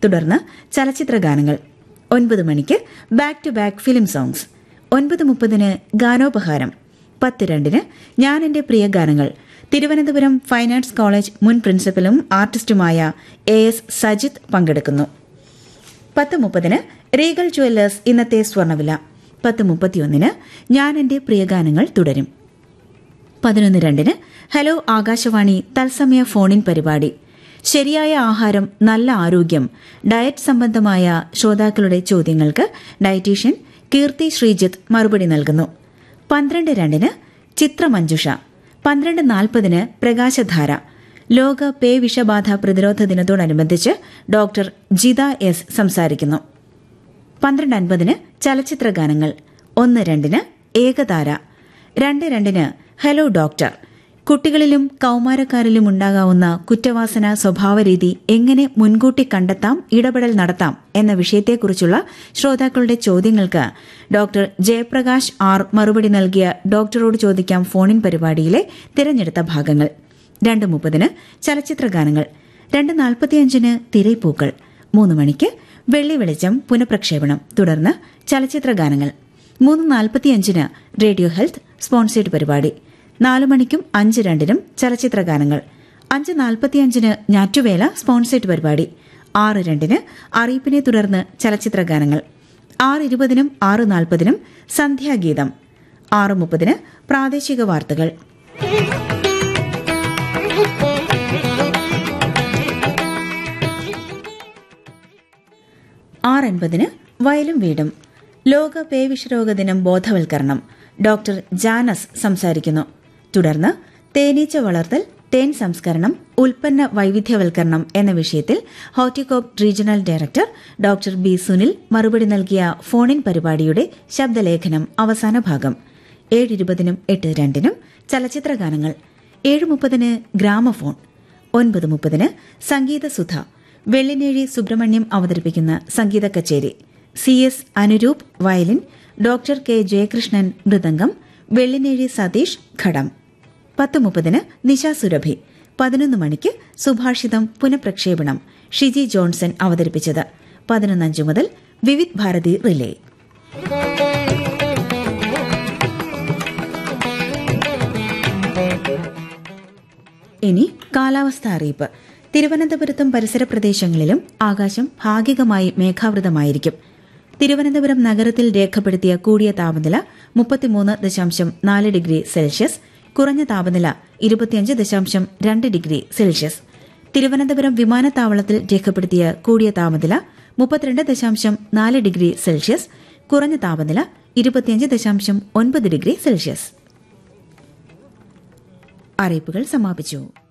തുടർന്ന് ചലച്ചിത്ര ഗാനങ്ങൾ ഒൻപത് മണിക്ക് back to back film songs ഒൻപത് മുപ്പതിന് ഗാനോപഹാരം പത്ത് രണ്ടിന് ഞാൻ എന്റെ പ്രിയ ഗാനങ്ങൾ തിരുവനന്തപുരം ഫൈൻ ആർട്സ് കോളേജ് മുൻ പ്രിൻസിപ്പലും ആർട്ടിസ്റ്റുമായ എ എസ് സജിത് പങ്കെടുക്കുന്നു പത്ത് മുപ്പതിന് റീഗൽ ജുവല്ലേഴ്സ് ഇന്നത്തെ സ്വർണ്ണവില പത്ത് മുപ്പത്തിയൊന്നിന് ഞാൻ എന്റെ പ്രിയഗാനങ്ങൾ തുടരും പതിനൊന്ന് രണ്ടിന് ഹലോ ആകാശവാണി തത്സമയ ഫോണിൻ പരിപാടി ശരിയായ ആഹാരം നല്ല ആരോഗ്യം ഡയറ്റ് സംബന്ധമായ ശ്രോതാക്കളുടെ ചോദ്യങ്ങൾക്ക് ഡയറ്റീഷ്യൻ കീർത്തി ശ്രീജിത്ത് മറുപടി നൽകുന്നു പന്ത്രണ്ട് രണ്ടിന് ചിത്രമഞ്ജുഷ പന്ത്രണ്ട് നാൽപ്പതിന് പ്രകാശധാര ലോക പേ വിഷബാധ പ്രതിരോധ ദിനത്തോടനുബന്ധിച്ച് ഡോക്ടർ ജിത എസ് സംസാരിക്കുന്നു പന്ത്രണ്ട് അൻപതിന് ചലച്ചിത്ര ഗാനങ്ങൾ ഒന്ന് രണ്ടിന് ഏകതാര രണ്ട് രണ്ടിന് ഹലോ ഡോക്ടർ കുട്ടികളിലും കൌമാരക്കാരിലും ഉണ്ടാകാവുന്ന കുറ്റവാസന സ്വഭാവരീതി എങ്ങനെ മുൻകൂട്ടി കണ്ടെത്താം ഇടപെടൽ നടത്താം എന്ന വിഷയത്തെക്കുറിച്ചുള്ള ശ്രോതാക്കളുടെ ചോദ്യങ്ങൾക്ക് ഡോക്ടർ ജയപ്രകാശ് ആർ മറുപടി നൽകിയ ഡോക്ടറോട് ചോദിക്കാം ഫോണിൻ പരിപാടിയിലെ തിരഞ്ഞെടുത്ത ഭാഗങ്ങൾ രണ്ട് മുപ്പതിന് ചലച്ചിത്ര ഗാനങ്ങൾ രണ്ട് നാൽപ്പത്തിയഞ്ചിന് തിരൈപ്പൂക്കൾ മൂന്ന് മണിക്ക് വെള്ളി വെളിച്ചം പുനഃപ്രക്ഷേപണം തുടർന്ന് ചലച്ചിത്ര ഗാനങ്ങൾ മൂന്ന് നാൽപ്പത്തിയഞ്ചിന് റേഡിയോ ഹെൽത്ത് സ്പോൺസേഡ് പരിപാടി നാലു മണിക്കും അഞ്ച് രണ്ടിനും ചലച്ചിത്ര ഗാനങ്ങൾ അഞ്ച് നാൽപ്പത്തിയഞ്ചിന് ഞാറ്റുവേല സ്പോൺസേഡ് പരിപാടി ആറ് രണ്ടിന് അറിയിപ്പിനെ തുടർന്ന് ചലച്ചിത്ര ഗാനങ്ങൾ ആറ് ഇരുപതിനും ആറ് നാൽപ്പതിനും സന്ധ്യാഗീതം ആറ് മുപ്പതിന് പ്രാദേശിക വാർത്തകൾ ആറ് അൻപതിന് വയലും വീടും ലോക പേവിഷരോഗ ദിനം ബോധവൽക്കരണം ഡോക്ടർ ജാനസ് സംസാരിക്കുന്നു തുടർന്ന് തേനീച്ച വളർത്തൽ തേൻ സംസ്കരണം ഉൽപ്പന്ന വൈവിധ്യവൽക്കരണം എന്ന വിഷയത്തിൽ Horticorp regional director doctor B Sunil മറുപടി നൽകിയ ഫോണിൻ പരിപാടിയുടെ ശബ്ദലേഖനം അവസാന ഭാഗം ഏഴ് ഇരുപതിനും എട്ട് രണ്ടിനും ചലച്ചിത്ര ഗാനങ്ങൾ ഏഴ് മുപ്പതിന് ഗ്രാമഫോൺ ഒൻപത് മുപ്പതിന് സംഗീതസുധ വെള്ളിനേഴി സുബ്രഹ്മണ്യം അവതരിപ്പിക്കുന്ന സംഗീത കച്ചേരി C S Anuroop violin doctor K Jayakrishnan mridangam Vellinezhi Satheesh ghatam പത്ത് മുപ്പതിന് നിശ സുരഭി പതിനൊന്ന് മണിക്ക് സുഭാഷിതം പുനഃപ്രക്ഷേപണം ഷിജി ജോൺസൺ അവതരിപ്പിച്ചത് പതിനൊന്നഞ്ച് മുതൽ വിവിധ് ഭാരതി റിലേ ഇനി കാലാവസ്ഥ അറിയിപ്പ് തിരുവനന്തപുരത്തും പരിസര പ്രദേശങ്ങളിലും ആകാശം ഭാഗികമായി മേഘാവൃതമായിരിക്കും തിരുവനന്തപുരം നഗരത്തിൽ രേഖപ്പെടുത്തിയ കൂടിയ താപനില മുപ്പത്തിമൂന്ന് ദശാംശം നാല് ഡിഗ്രി സെൽഷ്യസ് കുറഞ്ഞ താപനില ഇരുപത്തിയഞ്ച് ദശാംശം രണ്ട് ഡിഗ്രി സെൽഷ്യസ് തിരുവനന്തപുരം വിമാനത്താവളത്തിൽ രേഖപ്പെടുത്തിയ കൂടിയ താപനില മുപ്പത്തിരണ്ട് ദശാംശം നാല് ഡിഗ്രി സെൽഷ്യസ് കുറഞ്ഞ താപനില ഇരുപത്തിയഞ്ച് ദശാംശം ഒൻപത് ഡിഗ്രി സെൽഷ്യസ് അറിയിപ്പുകൾ സമാപിച്ചു